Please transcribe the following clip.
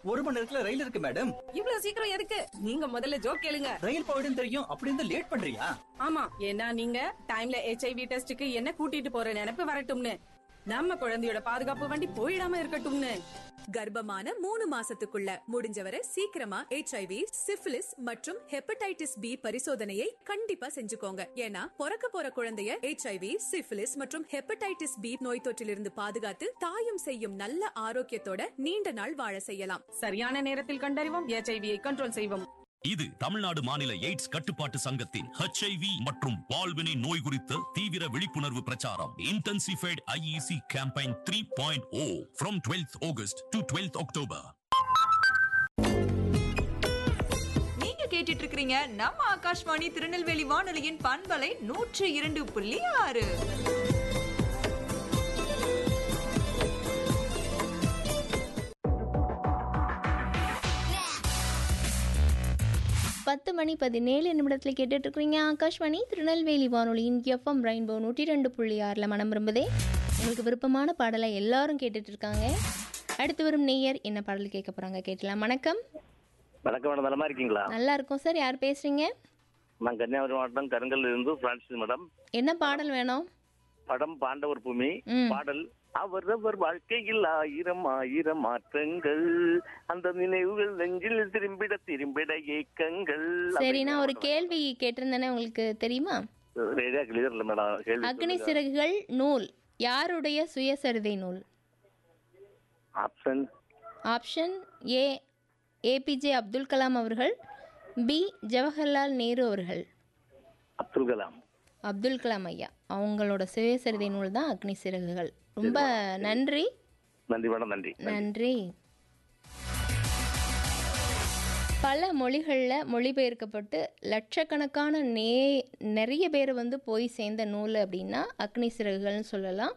ஒரு மணி நேரத்துல ரயில் இருக்கு மேடம் இவ்வளவு சீக்கிரம் எதுக்கு நீங்க முதல்ல ஜோக் கேளுங்க ரயில் போயிடும் தெரியும் அப்படி இருந்து லேட் பண்றியா ஆமா ஏன்னா நீங்க டைம்ல ஹெச்ஐவி டெஸ்டுக்கு என்ன கூட்டிட்டு போற நினைப்பு வரட்டும்னு நம்ம குழந்தையோட பாதுகாப்பு வண்டி போயிடாம இருக்கட்டும்னு கர்ப்பமான மூணு மாசத்துக்குள்ள முடிஞ்சவரை சீக்கிரமா ஹெச்ஐவி சிஃபிலிஸ் மற்றும் ஹெப்படைட்டிஸ் பி பரிசோதனையை கண்டிப்பா செஞ்சுக்கோங்க ஏன்னா பிறக்க போற குழந்தைய ஹெச்ஐவி சிஃபிலிஸ் மற்றும் ஹெப்படைட்டிஸ் பி நோய் தொற்றிலிருந்து பாதுகாத்து தாயும் செய்யும் நல்ல ஆரோக்கியத்தோட நீண்ட நாள் வாழ செய்யலாம் சரியான நேரத்தில் கண்டறிவோம் ஹெச்ஐவியை கண்ட்ரோல் செய்வோம் இது தமிழ்நாடு மாநில எய்ட்ஸ் கட்டுப்பாட்டு சங்கத்தின் ஹெச்ஐவி மற்றும் வாழ்வினை நோய் குறித்த தீவிர விழிப்புணர்வு பிரச்சாரம் intensified I E C campaign three point O from twelfth August to twelfth October நீங்க கேட்டுட்டு இருக்கிறீங்க நம்ம ஆகாஷ்வாணி திருநெல்வேலி வானொலியின் பண்பலை நூற்று இரண்டு புள்ளி ஆறு பத்து மணி பதினேழு நிமிடத்தில் கேட்டுட்டு இருக்கிறீங்க ஆகாஷ்வாணி திருநெல்வேலி வானொலியின் எஃப்எம் ரெயின்போ நூற்றி ரெண்டு புள்ளி ஆறில் மனம் விரும்புதே உங்களுக்கு விருப்பமான பாடலை எல்லாரும் கேட்டுட்டு இருக்காங்க அடுத்து வரும் நேயர் என்ன பாடல் கேட்க போறாங்க கேட்கலாம் வணக்கம் வணக்கம் மேடம் நலமா இருக்கீங்களா நல்லா இருக்கும் சார் யார் பேசுறீங்க நான் கன்னியாகுமரி மாவட்டம் கருங்கல்ல இருந்து பிரான்சிஸ் மேடம் என்ன பாடல் வேணும் படம் பாண்டவர் பூமி ம். பாடல் அவரவர் வாழ்க்கையில் ஆயிரம் ஆயிரம் மாற்றங்கள் அந்த நினைவுகள் நெஞ்சில் திரும்பிட திரும்பிட ஏக்கங்கள் சரி நான் ஒரு கேள்வி கேட்டிருந்தேனே உங்களுக்கு தெரியுமா ரேடியா கிளியர் இல்ல மேடம் கேள்வி அக்னி சிறகுகள் நூல் யாருடைய சுயசரிதை நூல் option option A A P J Abdul Kalam அவர்கள் பி ஜவஹர்லால் நேரு அவர்கள் அப்துல் கலாம் அப்துல் கலாம் ஐயா அவங்களோட சுயசரிதை நூல் தான் அக்னி சிறகுகள் ரொம்ப நன்றி நன்றி மேடம் நன்றி நன்றி பல மொழிகளில் மொழிபெயர்க்கப்பட்டு லட்சக்கணக்கான நே நிறைய பேர் வந்து போய் சேர்ந்த நூல் அப்படின்னா அக்னி சிறகுகள்னு சொல்லலாம்